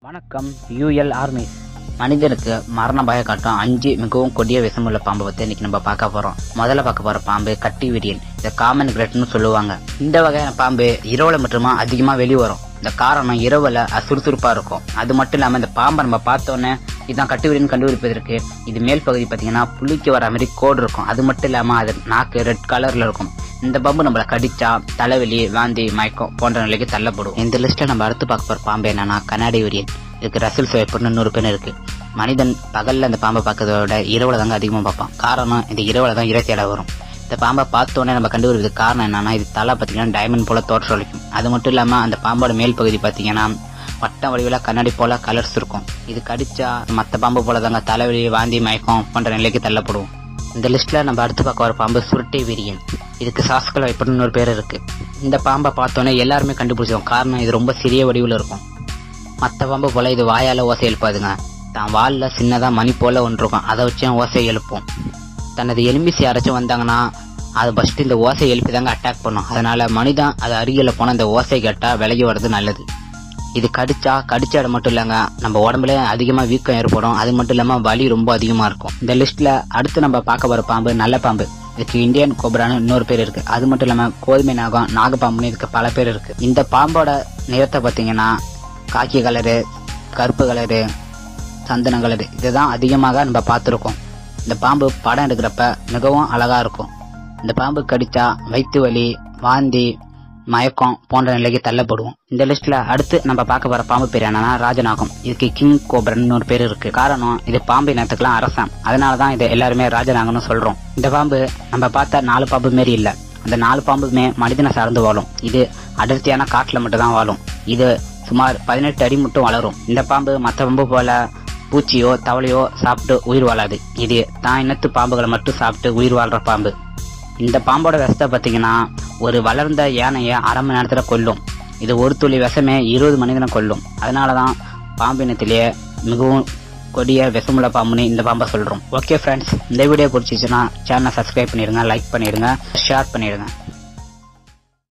வணக்கம் UL army மனிதனுக்கு மரண பயம் காட்டும் அஞ்சு மிகவும் கொடிய விஷமுள்ள பாம்பை பத்தி இன்னைக்கு நம்ம பார்க்க போறோம் முதல்ல பார்க்க போற பாம்பு கட்டி விரியன் இந்த காமன் கிரெட்னு சொல்லுவாங்க இந்த வகையான பாம்பு இரவுல மட்டுமா அதிகமா வெளியே வரும் இந்த காரணம் இரவுல அது சுறுசுறுப்பா இருக்கும் அது மட்டும் இல்லாம இந்த பாம்பை நம்ம பார்த்தோன்னே இதுதான் கட்டி விரியன் கண்டுபிடிப்பதற்கு இது மேல் பகுதி பாத்தீங்கன்னா புளிக்கு வர மாதிரி கோடு இருக்கும் அது மட்டும் இல்லாம அது நாக்கு ரெட் கலர்ல இருக்கும் இந்த பாம்பு நம்மள கடிச்சா தலைவலி வாந்தி மயக்கம் போன்ற நிலைக்கு தள்ளப்படும் இந்த லிஸ்ட்ல நம்ம அடுத்து பார்க்க போற பாம்பு என்னன்னா கண்ணாடி விரியன் இதுக்கு ரசில் சுவைப்புன்னு இன்னொரு பேர் இருக்கு மனிதன் பகல்ல இந்த பாம்பை பார்க்கறத விட இரவுல தாங்க அதிகமா பார்ப்பான் காரணம் இந்த இரவுல தான் இறை தேட வரும் இந்த பாம்பை பார்த்தோன்னே நம்ம கண்டுபிடிக்கிறதுக்கு காரணம் என்னன்னா இது தலை பார்த்தீங்கன்னா டைமண்ட் போல தோற்றமளிக்கும் அது மட்டும் இல்லாம அந்த பாம்போட மேல் பகுதி பார்த்தீங்கன்னா வட்ட வடிவில் கண்ணாடி போல கலர்ஸ் இருக்கும் இது கடிச்சா மற்ற பாம்பு போல தாங்க தலைவலி வாந்தி மயக்கம் போன்ற நிலைக்கு தள்ளப்படும் இந்த லிஸ்ட்ல நம்ம அடுத்து பார்க்க வர பாம்பு சுருட்டை விரியன் இதுக்கு சாஸ்கல் வைப்பர்னு ஒரு பேர் இருக்கு இந்த பாம்பை பார்த்தோன்னே எல்லாருமே கண்டுபிடிச்சோம் காரணம் இது ரொம்ப சிறிய வடிவில் இருக்கும் மற்ற பாம்பு போல இது வாயால ஓசை எழுப்பாதுங்க தான் வால்ல சின்னதா மணி போல ஒன்று இருக்கும் அதை வச்சு ஓசை எழுப்பும் தனது எலும்பிசி யாராச்சும் வந்தாங்கன்னா அது ஃபர்ஸ்ட் இந்த ஓசை எழுப்பி தாங்க அட்டாக் பண்ணும் அதனால மனிதன் அது அருகில போன இந்த ஓசை கேட்டா விலகி வர்றது நல்லது இது கடிச்சா கடிச்ச இடம் மட்டும் இல்லைங்க நம்ம உடம்புல அதிகமா வீக்கம் ஏற்படும் அது மட்டும் இல்லாம வலி ரொம்ப அதிகமா இருக்கும் இந்த லிஸ்ட்ல அடுத்து நம்ம பார்க்க போற பாம்பு நல்ல பாம்பு இதுக்கு இந்தியன் கோப்ரான்னு இன்னொரு பேர் இருக்கு அது மட்டும் இல்லாம கோதுமை நாகம் நாகப்பாம்புன்னு இதுக்கு பல பேர் இருக்கு இந்த பாம்போட நிறத்தை பார்த்தீங்கன்னா காக்கி கலரு கருப்பு கலரு சந்தன கலரு இதுதான் அதிகமாக நம்ம பார்த்துருக்கோம் இந்த பாம்பு படம் எடுக்கிறப்ப மிகவும் அழகா இருக்கும் இந்த பாம்பு கடிச்சா வயிற்று வலி வாந்தி மயக்கம் போன்ற நிலைக்கு தள்ளப்படுவோம் இந்த லிஸ்ட்ல அடுத்து நம்ம பார்க்க போற பாம்பு பேர் என்னன்னா ராஜநாகம் இதுக்கு கிங் கோபரன் ஒரு பேர் இருக்கு காரணம் இது பாம்பு இனத்துக்குலாம் அரசன் அதனாலதான் இதை எல்லாருமே ராஜநாகம்னு சொல்றோம் இந்த பாம்பு நம்ம பார்த்த நாலு பாம்பு மாரி இல்ல அந்த நாலு பாம்புமே மனிதனை சார்ந்து வாழும் இது அடர்த்தியான காட்டுல மட்டும் தான் வாழும் இது சுமார் பதினெட்டு அடி மட்டும் வளரும் இந்த பாம்பு மற்ற பாம்பு போல பூச்சியோ தவளையோ சாப்பிட்டு உயிர் வாழாது இது தான் இனத்து பாம்புகளை மட்டும் சாப்பிட்டு உயிர் வாழ்ற பாம்பு இந்த பாம்போட விஷத்தை பார்த்தீங்கன்னா ஒரு வளர்ந்த யானையை அரை மணி நேரத்தில் கொல்லும் இது ஒரு துளி விஷமே இருபது மனிதனை கொல்லும் அதனால தான் பாம்பு இனத்திலேயே மிகவும் கொடிய விஷமுள்ள பாம்புன்னு இந்த பாம்பை சொல்கிறோம் ஓகே ஃப்ரெண்ட்ஸ் இந்த வீடியோ பிடிச்சிச்சுன்னா சேனலை சப்ஸ்கிரைப் பண்ணிடுங்க லைக் பண்ணிடுங்க ஷேர் பண்ணிடுங்க